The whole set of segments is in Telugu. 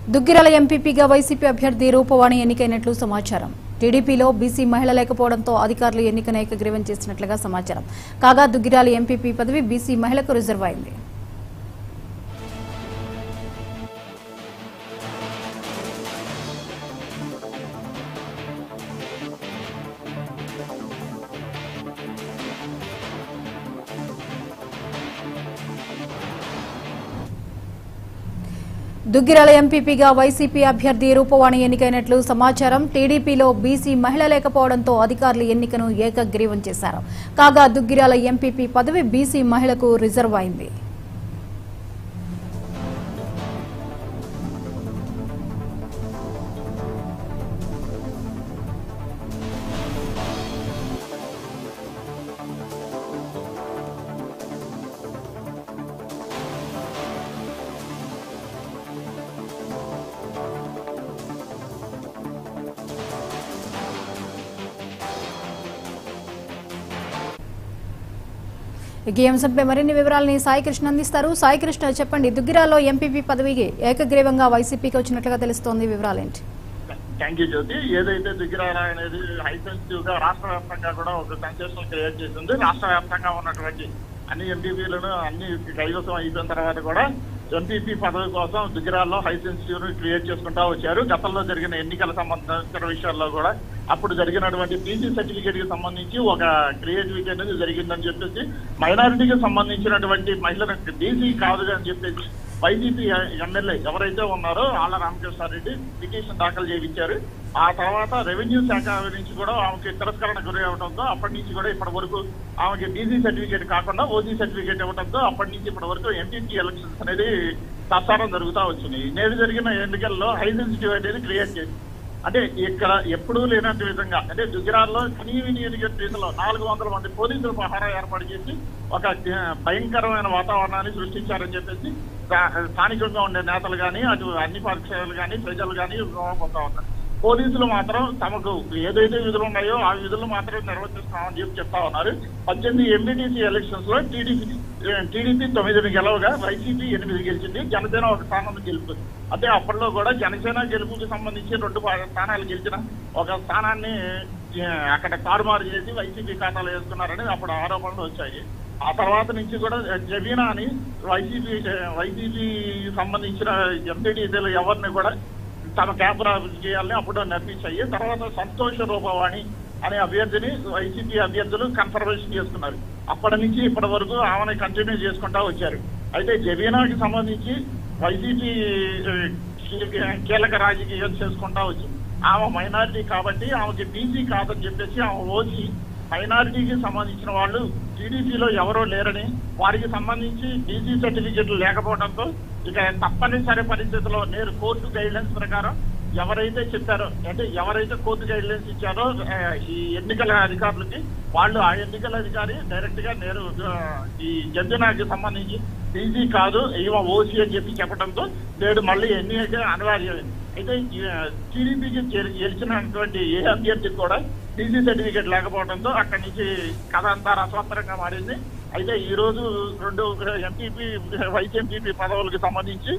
దుగ్గిరాల ఎంపీపీగా వైసీపీ అభ్యర్థి రూపవాణి ఎన్నికైనట్లు సమాచారం టీడీపీలో బీసీ మహిళ లేకపోవడంతో అధికారులు ఎన్నికను ఏకగ్రీవం చేసినట్లుగా సమాచారం కాగా దుగ్గిరాల ఎంపీపీ పదవి బీసీ మహిళకు రిజర్వ్ అయింది దుగ్గిరాల ఎంపీపీగా వైసీపీ అభ్యర్థి రూపవాణి ఎన్నికైనట్లు సమాచారం టీడీపీలో బీసీ మహిళ లేకపోవడంతో అధికారులు ఎన్నికను ఏకగ్రీవం చేశారు కాగా దుగ్గిరాల ఎంపీపీ పదవి బీసీ మహిళకు రిజర్వ్ అయింది ఇక ఈ అంశంపై మరిన్ని వివరాలని సాయి కృష్ణ అందిస్తారు సాయి కృష్ణ చెప్పండి దుగ్గిరాలో ఎంపీపీ పదవికి ఏకగ్రీవంగా వైసీపీకి వచ్చినట్లుగా తెలుస్తోంది వివరాలేంటి థ్యాంక్ యూ జ్యోతి ఏదైతే దిగిరాల అనేది హై సెన్సిటివ్ గా రాష్ట్ర వ్యాప్తంగా కూడా ఒక సెన్సేషన్ క్రియేట్ చేసింది రాష్ట్ర వ్యాప్తంగా ఉన్నటువంటి అన్ని ఎంపీపీలను అన్ని కైవసం అయిపోయిన తర్వాత కూడా ఎంపీపీ పదవి కోసం దిగిరాల్లో హై సెన్సిటివ్ ను క్రియేట్ చేసుకుంటా వచ్చారు గతంలో జరిగిన ఎన్నికల సంబంధించిన విషయాల్లో కూడా అప్పుడు జరిగినటువంటి పీజీ సర్టిఫికేట్ కి సంబంధించి ఒక క్రియేటివిటీ అనేది జరిగిందని చెప్పేసి మైనారిటీకి సంబంధించినటువంటి మహిళలకు డీసీ కాదు అని చెప్పేసి వైసీపీ ఎమ్మెల్యే ఎవరైతే ఉన్నారో ఆళ్ల రామకృష్ణారెడ్డి పిటిషన్ దాఖలు చేయించారు ఆ తర్వాత రెవెన్యూ శాఖ నుంచి కూడా ఆమెకి తిరస్కరణ గురి అవడంతో అప్పటి నుంచి కూడా ఇప్పటి వరకు ఆమెకి డీసీ సర్టిఫికేట్ కాకుండా ఓసీ సర్టిఫికేట్ ఇవ్వడంతో అప్పటి నుంచి ఇప్పటి వరకు ఎంపీటీ ఎలక్షన్స్ అనేది ప్రసారం జరుగుతూ వచ్చింది నేడు జరిగిన ఎన్నికల్లో హై సెన్సిటివ్ అనేది క్రియేట్ చేసి అంటే ఇక్కడ ఎప్పుడూ లేనట్టు విధంగా అంటే గుజరాత్లో కనీవి రీతిలో నాలుగు వందల మంది పోలీసులు పహారా ఏర్పాటు చేసి ఒక ఆ, భయంకరమైన వాతావరణాన్ని సృష్టించారని చెప్పేసి స్థా- స్థానికంగా ఉండే నేతలు కానీ అటు అన్ని పక్షాలు కానీ ప్రజలు కానీ పొందుతా ఉన్నారు పోలీసులు మాత్రం తమకు ఏదైతే విధులు ఉన్నాయో ఆ విధులు మాత్రం నిర్వర్తిస్తామని చెప్పి చెప్తా ఉన్నారు పద్దెనిమిది ఎంబీటీసీ ఎలక్షన్స్ లో టీడీపీ టీడీపీ తొమ్మిదిని గెలవగా వైసీపీ ఎనిమిది గెలిచింది జనసేన ఒక స్థానం గెలుపు అంటే అప్పట్లో కూడా జనసేన గెలుపుకి సంబంధించి రెండు పా- స్థానాలు గెలిచిన ఒక స్థానాన్ని ఆ, అక్కడ తారుమారు చేసి వైసీపీ ఖాతాలో వేసుకున్నారని అప్పుడు ఆరోపణలు వచ్చాయి ఆ తర్వాత నుంచి కూడా జబీనా అని వైసీపీ వైసీపీ సంబంధించిన ఎంపీటీసీలు ఎవరిని కూడా తమ క్యాంపు చేయాలని అప్పుడు నిర్ణయించాయి తర్వాత సంతోష రూపవాణి అనే అభ్యర్థిని వైసీపీ అభ్యర్థులు కన్ఫర్మేషన్ చేసుకున్నారు అప్పటి నుంచి ఇప్పటి వరకు ఆమెను కంటిన్యూ చేసుకుంటా వచ్చారు అయితే జబీనాకి సంబంధించి వైసీపీ ఆ, కీలక రాజకీయం చేసుకుంటా వచ్చింది ఆమె మైనారిటీ కాబట్టి ఆమెకి బీసీ కాదని చెప్పేసి ఆమె ఓసి మైనారిటీకి సంబంధించిన వాళ్ళు టీడీపీలో ఎవరో లేరని వారికి సంబంధించి బీసీ సర్టిఫికెట్లు లేకపోవడంతో ఇక తప్పనిసరి పరిస్థితుల్లో నేరు కోర్టు గైడ్లైన్స్ ప్రకారం ఎవరైతే చెప్పారో అంటే ఎవరైతే కోర్టు గైడ్లైన్స్ ఇచ్చారో ఆ, ఈ ఎన్నికల అధికారులకి వాళ్ళు ఆ ఎన్నికల అధికారి డైరెక్ట్ గా నేరు ఆ, ఈ జడ్జినాకి సంబంధించి బీసీ కాదు ఈమె ఓసీ అని చెప్పి చెప్పడంతో నేడు మళ్ళీ ఎన్నిక అనివార్యమైంది అయితే టీడీపీకి గెలిచినటువంటి ఏ అభ్యర్థికి కూడా టీసీ సర్టిఫికేట్ లేకపోవడంతో అక్కడి నుంచి కథ అంతా రసవత్తరంగా మారింది అయితే ఈ రోజు రెండు ఎంపీపీ వైస్ ఎంపీపీ పదవులకు సంబంధించి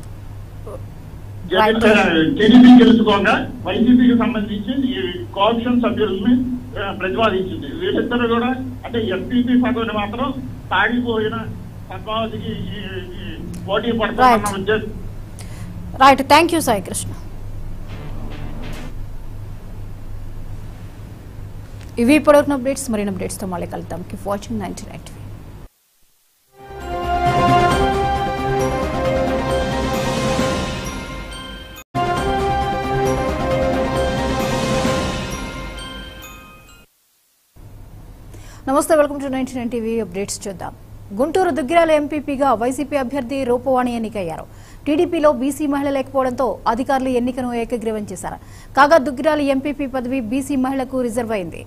జగన్ టీడీపీ గెలుచుకోగా వైసీపీకి సంబంధించి ఈ కోఆప్షన్ సభ్యుల్ని ఆ, ప్రతిపాదించింది వీళ్ళిద్దరు కూడా అంటే ఎంపీపీ పదవిని మాత్రం తాగిపోయిన పద్మావతికి ఈ- ఈ పోటీ పడుతున్న ఉద్దేశం right thank you Sai Krishna ఇవి ఇప్పటివరకు అప్డేట్స్ మరిన్ని అప్డేట్స్తో మళ్ళీ కలుద్దాం keep watching ninety nine TV నమస్తే welcome to ninety nine TV updates చూద్దాం గుంటూరు దుగ్గిరాల ఎంపీపీగా వైసీపీ అభ్యర్థి రూపవాణి ఎన్నికయ్యారు టీడీపీలో బీసీ మహిళ లేకపోవడంతో అధికారులు ఎన్నికను ఏకగ్రీవం చేశారు కాగా దుగ్గిరాల ఎంపీపీ పదవి బీసీ మహిళకు రిజర్వ్ అయింది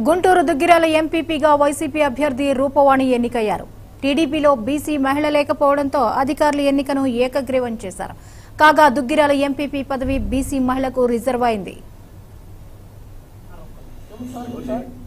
గుంటూరు దుగ్గిరాల ఎంపీపీగా వైసీపీ అభ్యర్థి రూపవాణి ఎన్నికయ్యారు టీడీపీలో బీసీ మహిళ లేకపోవడంతో అధికారులు ఎన్నికను ఏకగ్రీవం చేశారు కాగా దుగ్గిరాల ఎంపీపీ పదవి బీసీ మహిళకు రిజర్వ్ అయింది సార్